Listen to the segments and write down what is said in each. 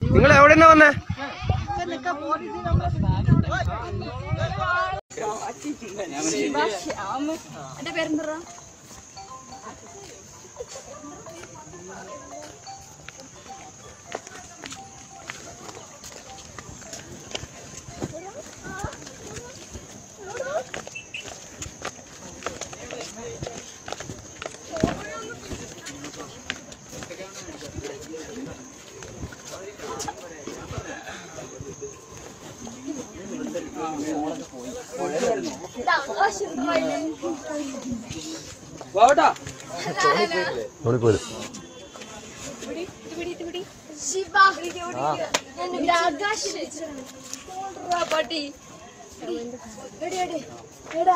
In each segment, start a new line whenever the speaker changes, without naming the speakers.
നിങ്ങൾ എവിടെ നിന്നാ വന്നേ
എന്റെ പേരെന്താ
തോണിപ്പോലും
ശിവ ആകാശ് പട്ടി എടി എടി എടാ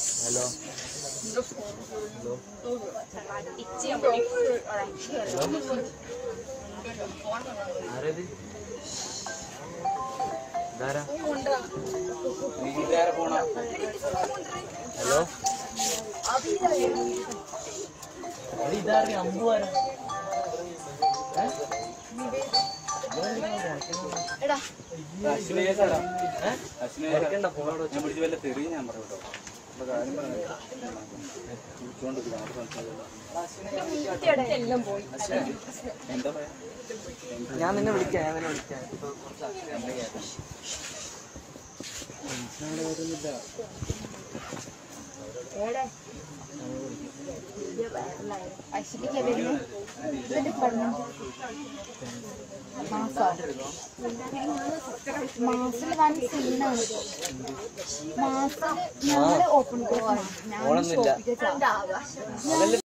എടാ എല്ലാം പോയി
ഞാൻ നിന്നെ വിളിക്കാം ഞാൻ നിന്നെ വിളിക്കാം
അശ്വിനിക്ക് വരുന്നു ഇതിന്റെ പഠനം മാസം മാസം വൺ സീനാണ് മാസം ഞങ്ങള് ഓപ്പൺ ഞാൻ ഷോപ്പിൽ